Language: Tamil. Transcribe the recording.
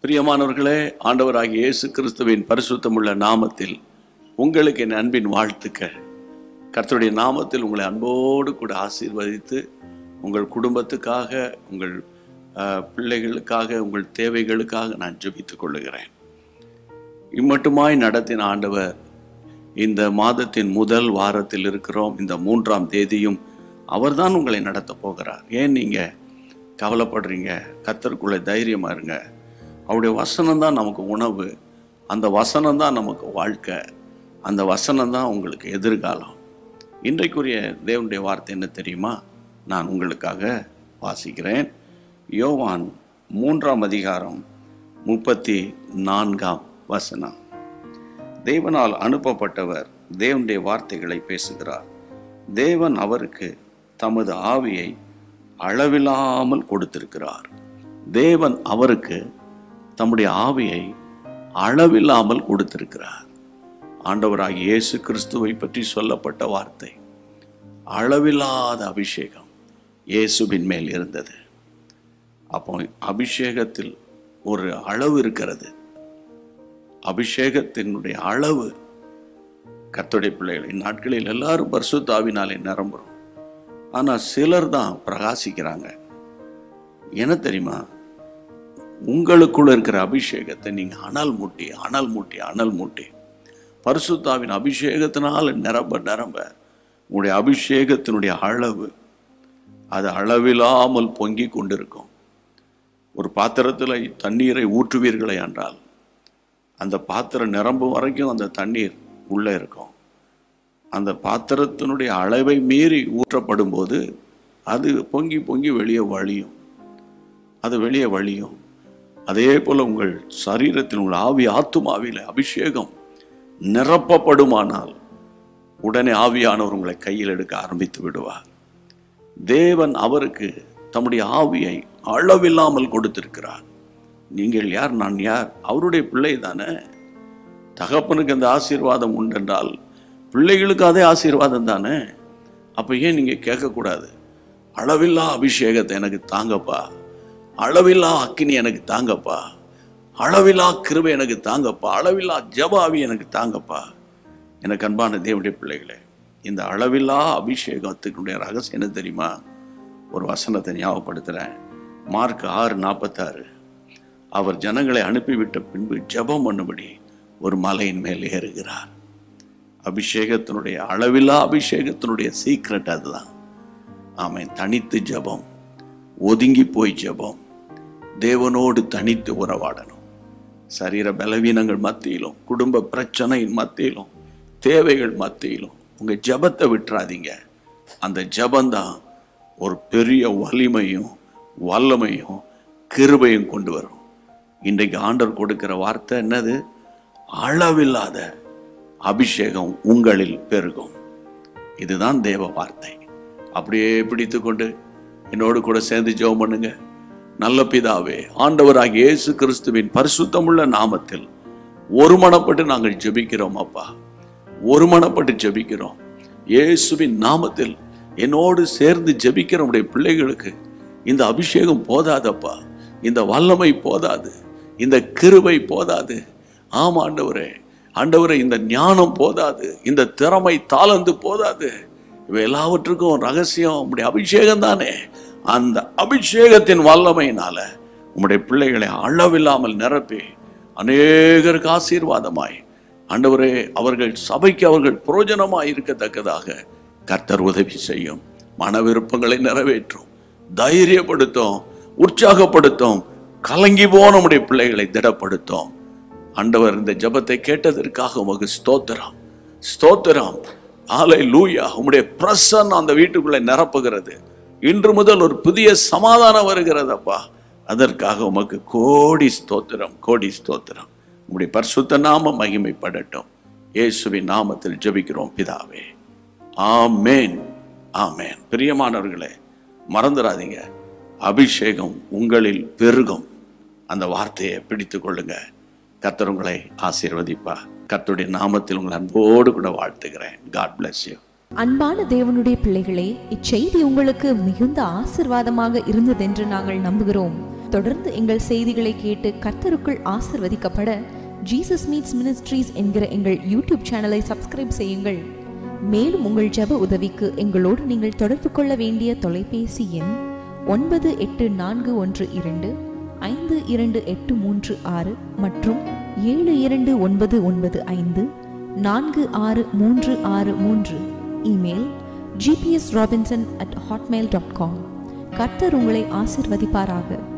பிரியமானவர்களே ஆண்டவராகிய இயேசு கிறிஸ்துவின் பரிசுத்தமுள்ள நாமத்தில் உங்களுக்கு என் அன்பின் வாழ்த்துக்கள் கர்த்தருடைய நாமத்தில் உங்களை அன்போடு கூட ஆசீர்வதித்து உங்கள் குடும்பத்துக்காக உங்கள் அஹ், பிள்ளைகளுக்காக உங்கள் தேவைகளுக்காக நான் ஜெபித்துக் கொள்ளுகிறேன் இம்மட்டுமாய் நடத்தின ஆண்டவர் இந்த மாதத்தின் முதல் வாரத்தில் இருக்கிறோம் இந்த மூன்றாம் தேதியும் அவர்தான் உங்களை நடத்த போகிறார் ஏன் நீங்கள் கவலைப்படுறீங்க கத்தருக்குள்ள தைரியமாக இருங்க அவருடைய வசனம் தான் நமக்கு உணவு அந்த வசனம் தான் நமக்கு வாழ்க்கை அந்த வசனம் தான் உங்களுக்கு எதிர்காலம் இன்றைக்குரிய தேவனுடைய வார்த்தை என்ன தெரியுமா நான் உங்களுக்காக வாசிக்கிறேன் யோவான் மூன்றாம் அதிகாரம் முப்பத்தி நான்காம் வசனம் தேவனால் அனுப்பப்பட்டவர் தேவனுடைய வார்த்தைகளை பேசுகிறார் தேவன் அவருக்கு தமது ஆவியை அளவில்லாமல் கொடுத்திருக்கிறார் தேவன் அவருக்கு தம்முடைய ஆவியை அளவில்லாமல் கொடுத்திருக்கிறார் ஆண்டவராகிய இயேசு கிறிஸ்துவை பற்றி சொல்லப்பட்ட வார்த்தை அளவில்லாத அபிஷேகம் இயேசுவின் மேல் இருந்தது அப்போ அபிஷேகத்தில் ஒரு அளவு இருக்கிறது அபிஷேகத்தினுடைய அளவு கர்த்தருடைய பிள்ளைகள் இந்நாட்களில் எல்லாரும் பரிசுத்தாவினாலே நிரம்புறோம் ஆனால் சிலர் தான் பிரகாசிக்கிறாங்க என்ன தெரியுமா உங்களுக்குள்ள இருக்கிற அபிஷேகத்தை நீங்கள் அனல் மூட்டி அனல் மூட்டி அனல் மூட்டி பரிசுத்தாவின் அபிஷேகத்தினால் நிரம்ப நிரம்ப உங்களுடைய அபிஷேகத்தினுடைய அளவு அது அளவில்லாமல் பொங்கி கொண்டிருக்கும் ஒரு பாத்திரத்தில் தண்ணீரை ஊற்றுவீர்களே என்றால் அந்த பாத்திரம் நிரம்பும் வரைக்கும் அந்த தண்ணீர் உள்ளே இருக்கும் அந்த பாத்திரத்தினுடைய அளவை மீறி ஊற்றப்படும் போது அது பொங்கி பொங்கி வெளியே வழியும் அது வெளியே வழியும் அதே போல உங்கள் சரீரத்தில் உங்கள் ஆவி ஆத்துமாவில அபிஷேகம் நிரப்பப்படுமானால் உடனே ஆவியானவர் உங்களை கையில் எடுக்க ஆரம்பித்து விடுவார் தேவன் அவருக்கு தம்முடைய ஆவியை அளவில்லாமல் கொடுத்திருக்கிறார் நீங்கள் யார் நான் யார் அவருடைய பிள்ளை தானே தகப்பனுக்கு அந்த ஆசீர்வாதம் உண்டென்றால் பிள்ளைகளுக்கு அதே ஆசீர்வாதம் தானே அப்போ ஏன் நீங்கள் கேட்கக்கூடாது அளவில்லா அபிஷேகத்தை எனக்கு தாங்கப்பா அளவில்லா அக்கினி எனக்கு தாங்கப்பா அளவில்லா கிருபை எனக்கு தாங்கப்பா அளவில்லா ஜபாவி எனக்கு தாங்கப்பா எனக்கு அன்பான தேவனுடைய பிள்ளைகளே இந்த அளவில்லா அபிஷேகத்துக்குடைய ரகசியம் என்ன தெரியுமா ஒரு வசனத்தை ஞாபகப்படுத்துகிறேன் மார்க் ஆறு நாற்பத்தாறு அவர் ஜனங்களை அனுப்பிவிட்ட பின்பு ஜெபம் பண்ணும்படி ஒரு மலையின் மேல் ஏறுகிறார் அபிஷேகத்தினுடைய அளவில்லா அபிஷேகத்தினுடைய சீக்ரெட் அதுதான் ஆமென் தனித்து ஜெபம் ஒதுங்கி போய் ஜெபம் தேவனோடு தனித்து உறவாடணும் சரீர பலவீனங்கள் மத்தியிலும் குடும்ப பிரச்சனையின் மத்தியிலும் தேவைகள் மத்தியிலும் உங்க ஜெபத்தை விட்டுறாதீங்க அந்த ஜெபந்தான் ஒரு பெரிய வலிமையும் வல்லமையும் கிருபையும் கொண்டு வரும் இன்றைக்கு ஆண்டவர் கொடுக்கிற வார்த்தை என்னது அளவில்லாத அபிஷேகம் உங்களில் பெருகும் இதுதான் தேவ வார்த்தை அப்படியே பிடித்து கொண்டு என்னோடு கூட சேர்ந்து ஜெபம் பண்ணுங்க நல்ல பிதாவே ஆண்டவராகிய இயேசு கிறிஸ்துவின் பரிசுத்தமுள்ள நாமத்தில் ஒருமனப்பட்டு நாங்கள் ஜெபிக்கிறோம் அப்பா ஒருமனப்பட்டு ஜெபிக்கிறோம் இயேசுவின் நாமத்தில் என்னோடு சேர்ந்து ஜெபிக்கிற உடைய பிள்ளைகளுக்கு இந்த அபிஷேகம் போதாதப்பா இந்த வல்லமை போதாது இந்த கிருபை போதாது ஆமா ஆண்டவரே ஆண்டவரே இந்த ஞானம் போதாது இந்த திறமை தாளந்து போதாது இவை எல்லாவற்றுக்கும் ரகசியம் உம்முடைய அபிஷேகம் தானே அந்த அபிஷேகத்தின் வல்லமையினால உம்முடைய பிள்ளைகளை அளவில்லாமல் நிரப்பி அநேகருக்கு ஆசீர்வாதமாய் ஆண்டவரே அவர்கள் சபைக்கு அவர்கள் புரோஜனமாய் இருக்கத்தக்கதாக கர்த்தர் உதவி செய்யும் மன விருப்பங்களை நிறைவேற்றும் தைரியப்படுத்தும் உற்சாகப்படுத்தும் கலங்கி போன நம்முடைய பிள்ளைகளை திடப்படுத்தும் ஆண்டவர் இந்த ஜெபத்தை கேட்டதற்காக உமக்கு ஸ்தோத்திரம் ஸ்தோத்திரம் ஆலை லூயா உம்முடைய பிரசன் அந்த வீட்டுக்குள்ளே நிரப்புகிறது இன்று முதல் ஒரு புதிய சமாதானம் வருகிறதப்பா அதற்காக உமக்கு கோடி ஸ்தோத்திரம் கோடி ஸ்தோத்திரம் உம்முடைய பரிசுத்த நாம மகிமைப்படட்டும் இயேசுவின் நாமத்தில் ஜெபிக்கிறோம் பிதாவே ஆமேன் ஆமேன் பிரியமானவர்களே மறந்துடாதீங்க அபிஷேகம் உங்களில் பெருகும் அந்த வார்த்தையை பிடித்து கொள்ளுங்க கர்த்தர் உங்களை ஆசீர்வதிப்பா கர்த்தருடைய நாமத்தில் உங்களை அன்போடு கூட வாழ்த்துகிறேன் காட் bless you அன்பான தேவனுடைய பிள்ளைகளே இச்செய்தி உங்களுக்கு மிகுந்த ஆசிர்வாதமாக இருந்ததென்று நாங்கள் நம்புகிறோம் தொடர்ந்து எங்கள் செய்திகளை கேட்டு கர்த்தருக்குள் ஆசிர்வதிக்கப்பட ஜீசஸ் மீட்ஸ் மினிஸ்ட்ரீஸ் என்கிற எங்கள் யூடியூப் சேனலை சப்ஸ்கிரைப் செய்யுங்கள் மேலும் உங்கள் ஜெப உதவிக்கு எங்களோடு நீங்கள் தொடர்பு கொள்ள வேண்டிய தொலைபேசி எண் ஒன்பது எட்டு நான்கு ஒன்று இரண்டு ஐந்து இரண்டு எட்டு மூன்று ஆறு மற்றும் ஏழு இரண்டு ஒன்பது ஒன்பது ஐந்து நான்கு ஆறு மூன்று ஆறு மூன்று email GPS Robinson at hotmail dot com கர்த்தர் உங்களை ஆசிர்வதிப்பாராக